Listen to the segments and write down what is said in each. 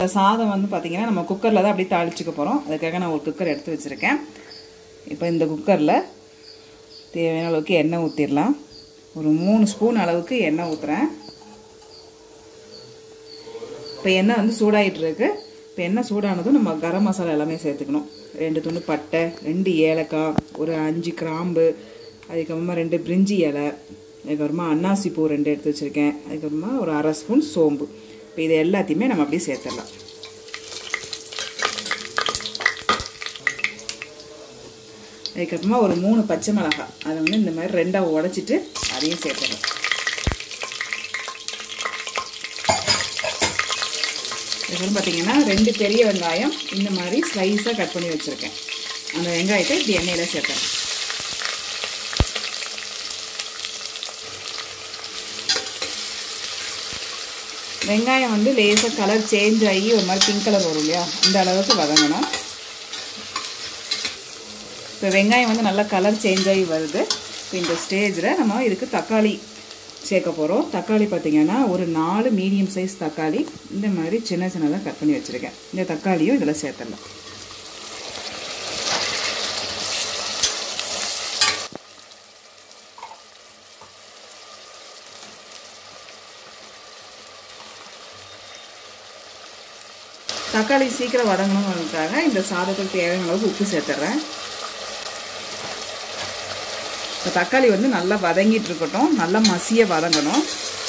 சாதம் வந்து பார்த்தீங்கன்னா நம்ம குக்கரில் தான் அப்படியே தாளிச்சுக்க போகிறோம் அதுக்காக நான் ஒரு குக்கர் எடுத்து வச்சுருக்கேன் இப்போ இந்த குக்கரில் தேவையான அளவுக்கு எண்ணெய் ஊற்றிடலாம் ஒரு மூணு ஸ்பூன் அளவுக்கு எண்ணெய் ஊற்றுறேன் இப்போ எண்ணெய் வந்து சூடாகிட்டு இருக்கு இப்போ எண்ணெய் சூடானதும் நம்ம கரம் மசாலா எல்லாமே சேர்த்துக்கணும் ரெண்டு துண்டு பட்டை ரெண்டு ஏலக்காய் ஒரு அஞ்சு கிராம்பு அதுக்கப்புறமா ரெண்டு பிரிஞ்சி இலை அதுக்கப்புறமா அன்னாசி பூ ரெண்டு எடுத்து வச்சுருக்கேன் அதுக்கப்புறமா ஒரு அரை ஸ்பூன் சோம்பு இப்போ இது எல்லாத்தையுமே நம்ம அப்படியே சேர்த்துடலாம் அதுக்கப்புறமா ஒரு மூணு பச்சை மிளகாய் அதை வந்து இந்த மாதிரி ரெண்டாக உடச்சிட்டு அதையும் சேர்த்துடலாம் இதுன்னு பார்த்தீங்கன்னா ரெண்டு பெரிய வெங்காயம் இந்த மாதிரி ஸ்லைஸாக கட் பண்ணி வச்சுருக்கேன் அந்த வெங்காயத்தை இப்படி எண்ணெயில் சேர்த்துறேன் வெங்காயம் வந்து லேசாக கலர் சேஞ்ச் ஆகி ஒரு மாதிரி பிங்க் கலர் வரும் இல்லையா அந்த அளவுக்கு வதங்கணும் இப்போ வெங்காயம் வந்து நல்லா கலர் சேஞ்ச் ஆகி வருது இப்போ இந்த ஸ்டேஜில் நம்ம இதுக்கு தக்காளி சேர்க்க போகிறோம் தக்காளி பார்த்திங்கன்னா ஒரு நாலு மீடியம் சைஸ் தக்காளி இந்த மாதிரி சின்ன சின்னதாக கட் பண்ணி வச்சுருக்கேன் இந்த தக்காளியும் இதில் சேர்த்துடலாம் தக்காளி சீக்கிரம் வதங்கணுங்கிறதுக்காக இந்த சாதத்துக்கு தேவையான அளவுக்கு உப்பு சேர்த்துட்றேன் இப்போ தக்காளி வந்து நல்லா வதங்கிட்டு இருக்கட்டும் நல்லா மசிய வதங்கணும்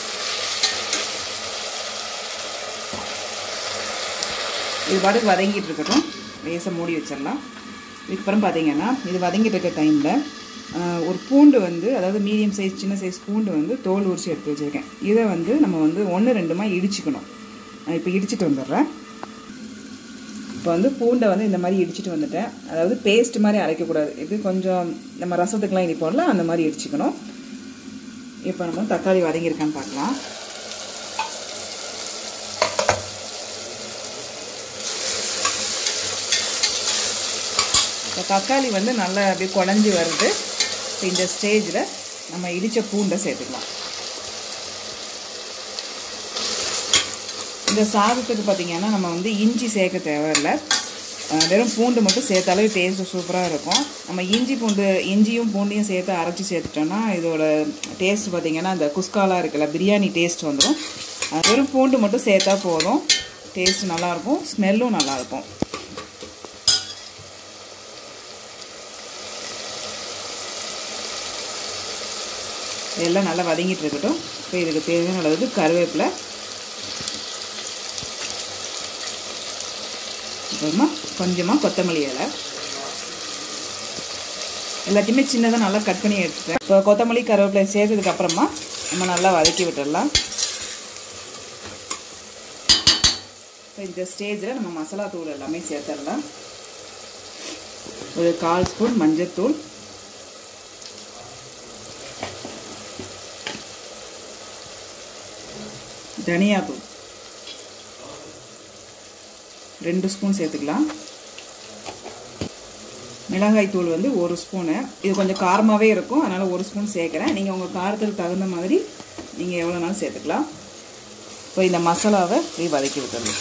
இது பாட்டுக்கு வதங்கிட்டு இருக்கட்டும் லேசாக மூடி வச்சிடலாம் இதுக்கப்புறம் பார்த்தீங்கன்னா இது வதங்கிட்டு இருக்க டைமில் ஒரு பூண்டு வந்து அதாவது மீடியம் சைஸ் சின்ன சைஸ் பூண்டு வந்து தோல் உரிச்சு எடுத்து வச்சுருக்கேன் இதை வந்து நம்ம வந்து ஒன்று ரெண்டுமா இடிச்சுக்கணும் இப்போ இடிச்சிட்டு வந்துடுறேன் இப்போ வந்து பூண்டை வந்து இந்த மாதிரி இடிச்சிட்டு வந்துட்டேன் அதாவது பேஸ்ட் மாதிரி அரைக்கக்கூடாது இது கொஞ்சம் நம்ம ரசத்துக்கெலாம் இடிப்போம்ல அந்த மாதிரி இடிச்சிக்கணும் இப்போ நம்ம தக்காளி வதங்கியிருக்கான்னு பார்க்கலாம் இப்போ தக்காளி வந்து நல்லா அப்படியே குழஞ்சி வருது இப்போ இந்த ஸ்டேஜில் நம்ம இடித்த பூண்டை சேர்த்துக்கலாம் இந்த சாதத்துக்கு பார்த்திங்கன்னா நம்ம வந்து இஞ்சி சேர்க்க தேவையில்லை வெறும் பூண்டு மட்டும் சேர்த்தாலே டேஸ்ட்டு சூப்பராக இருக்கும் நம்ம இஞ்சி பூண்டு இஞ்சியும் பூண்டையும் சேர்த்து அரைச்சி சேர்த்துட்டோன்னா இதோட டேஸ்ட் பார்த்திங்கன்னா இந்த குஸ்காலாம் இருக்குல்ல பிரியாணி டேஸ்ட் வந்துடும் வெறும் பூண்டு மட்டும் சேர்த்தா போதும் டேஸ்ட் நல்லாயிருக்கும் ஸ்மெல்லும் நல்லாயிருக்கும் எல்லாம் நல்லா வதங்கிட்டு இருக்கட்டும் இப்போ இதுக்கு தேவையான அளவுக்கு கருவேப்பிலை அப்புறமா கொஞ்சமாக கொத்தமல்லி இலை எல்லாத்தையுமே சின்னதாக நல்லா கட் பண்ணி எடுத்துட்டேன் இப்போ கொத்தமல்லி கருவேப்பிலை சேர்த்ததுக்கு அப்புறமா நம்ம நல்லா வதக்கி விட்டுடலாம் இப்போ இந்த ஸ்டேஜில் நம்ம மசாலா தூள் எல்லாமே சேர்த்துடலாம் ஒரு கால் ஸ்பூன் மஞ்சத்தூள் தனியாத்தூள் ரெண்டு ஸ்பூன் சேர்த்துக்கலாம் மிளகாய் தூள் வந்து ஒரு ஸ்பூனு இது கொஞ்சம் காரமாகவே இருக்கும் அதனால் ஒரு ஸ்பூன் சேர்க்குறேன் நீங்கள் உங்கள் காரத்துக்கு தகுந்த மாதிரி நீங்கள் எவ்வளோ நாளும் சேர்த்துக்கலாம் இப்போ இந்த மசாலாவை இப்படி வதக்கி விட்டுறணும்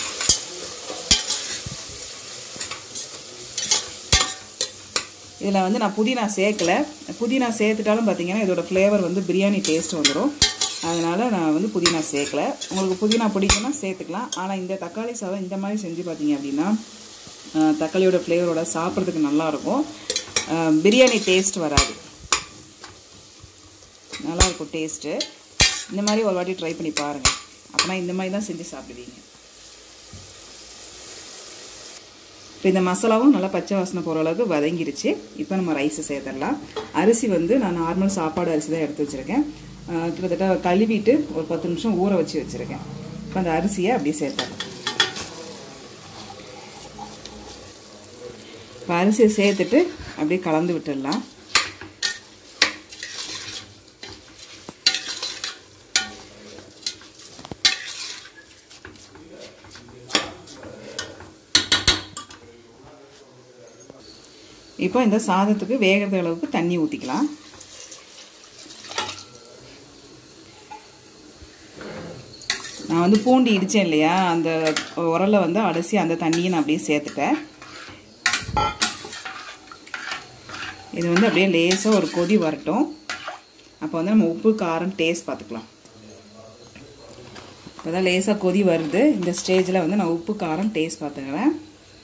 இதில் வந்து நான் புதினா சேர்க்கலை புதினா சேர்த்துட்டாலும் பார்த்தீங்கன்னா இதோட ஃப்ளேவர் வந்து பிரியாணி டேஸ்ட் வந்துடும் அதனால் நான் வந்து புதினா சேர்க்கல உங்களுக்கு புதினா பிடிக்கும்னா சேர்த்துக்கலாம் ஆனால் இந்த தக்காளி சாதம் இந்த மாதிரி செஞ்சு பார்த்தீங்க அப்படின்னா தக்காளியோட ஃப்ளேவரோட சாப்பிட்றதுக்கு நல்லாயிருக்கும் பிரியாணி டேஸ்ட் வராது நல்லாயிருக்கும் டேஸ்ட்டு இந்த மாதிரி ஒரு வாட்டி ட்ரை பண்ணி பாருங்கள் அப்போனா இந்த மாதிரி தான் செஞ்சு சாப்பிடுவீங்க இப்போ இந்த மசாலாவும் நல்லா பச்சை வாசனை போகிற அளவுக்கு வதங்கிருச்சு இப்போ நம்ம ரைஸை சேர்த்துடலாம் அரிசி வந்து நான் நார்மல் சாப்பாடு அரிசி தான் எடுத்து வச்சுருக்கேன் கிட்டத்தட்ட கழுவிட்டு ஒரு பத்து நிமிஷம் ஊற வச்சு வச்சுருக்கேன் இப்போ அந்த அரிசியை அப்படியே சேர்த்துடலாம் இப்போ அரிசியை சேர்த்துட்டு அப்படியே கலந்து விட்டுடலாம் இப்போ இந்த சாதத்துக்கு வேகிறது அளவுக்கு தண்ணி ஊற்றிக்கலாம் நான் வந்து பூண்டு இடித்தேன் இல்லையா அந்த உரலை வந்து அலசி அந்த தண்ணியை நான் அப்படியே சேர்த்துட்டேன் இது வந்து அப்படியே லேசாக ஒரு கொதி வரட்டும் அப்போ வந்து நம்ம உப்பு காரம் டேஸ்ட் பார்த்துக்கலாம் இப்போ தான் லேசாக கொதி வருது இந்த ஸ்டேஜில் வந்து நான் உப்பு காரம் டேஸ்ட் பார்த்துக்கிறேன்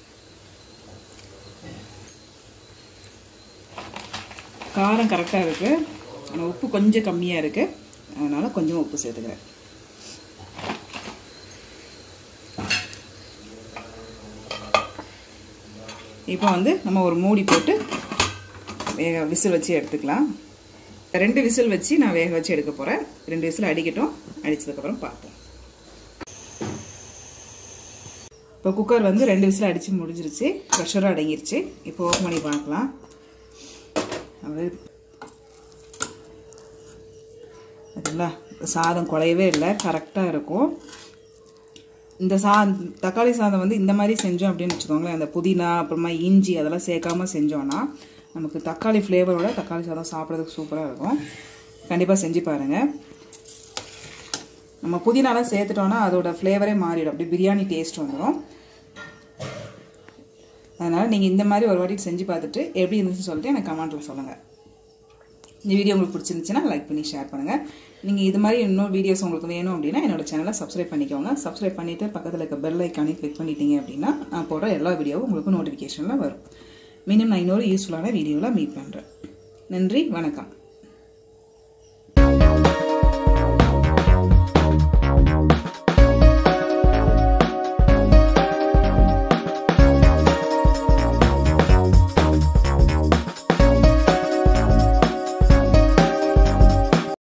காரம் கரெக்டாக இருக்குது ஆனால் உப்பு கொஞ்சம் கம்மியாக இருக்குது அதனால் கொஞ்சம் உப்பு சேர்த்துக்கிறேன் இப்போ வந்து நம்ம ஒரு மூடி போட்டு வேக விசில் வச்சு எடுத்துக்கலாம் ரெண்டு விசில் வச்சு நான் வேக வச்சு எடுக்க போகிறேன் ரெண்டு விசில் அடிக்கட்டும் அடித்ததுக்கப்புறம் பார்ப்போம் இப்போ குக்கர் வந்து ரெண்டு விசில் அடித்து முடிஞ்சிருச்சு ப்ரெஷரும் அடங்கிருச்சு இப்போ ஓப்பன் பண்ணி பார்க்கலாம் அப்படியே அதுங்களா சாதம் குறையவே இல்லை கரெக்டாக இருக்கும் இந்த சா தக்காளி சாதம் வந்து இந்த மாதிரி செஞ்சோம் அப்படின்னு வச்சுக்கோங்களேன் அந்த புதினா அப்புறமா இஞ்சி அதெல்லாம் சேர்க்காம செஞ்சோன்னா நமக்கு தக்காளி ஃப்ளேவரோட தக்காளி சாதம் சாப்பிட்றதுக்கு சூப்பராக இருக்கும் கண்டிப்பாக செஞ்சு பாருங்கள் நம்ம புதினாலாம் சேர்த்துட்டோன்னா அதோட ஃப்ளேவரே மாறிடும் அப்படி பிரியாணி டேஸ்ட் வந்துடும் அதனால் நீங்கள் இந்த மாதிரி ஒரு வாட்டி செஞ்சு பார்த்துட்டு எப்படி இருந்துச்சுன்னு சொல்லிட்டு எனக்கு கமெண்ட்டில் சொல்லுங்கள் இந்த வீடியோ உங்களுக்கு பிடிச்சிருந்துச்சுன்னா லைக் பண்ணி ஷேர் பண்ணுங்கள் நீங்கள் இது மாதிரி இன்னும் வீடியோஸ் உங்களுக்கு வேணும் அப்படின்னா என்னோட சேனலை சப்ஸ்கிரைப் பண்ணிக்கோங்க சப்ஸ்கிரைப் பண்ணிவிட்டு பக்கத்தில் இருக்க பெல் ஐக்கானையும் கிளிக் பண்ணிட்டீங்க அப்படின்னா நான் போடுற எல்லா வீடியோவும் உங்களுக்கு நோட்டிஃபிகேஷனில் வரும் மீண்டும் நான் இன்னொரு யூஸ்ஃபுல்லான வீடியோவில் மீட் பண்ணுறேன் நன்றி வணக்கம்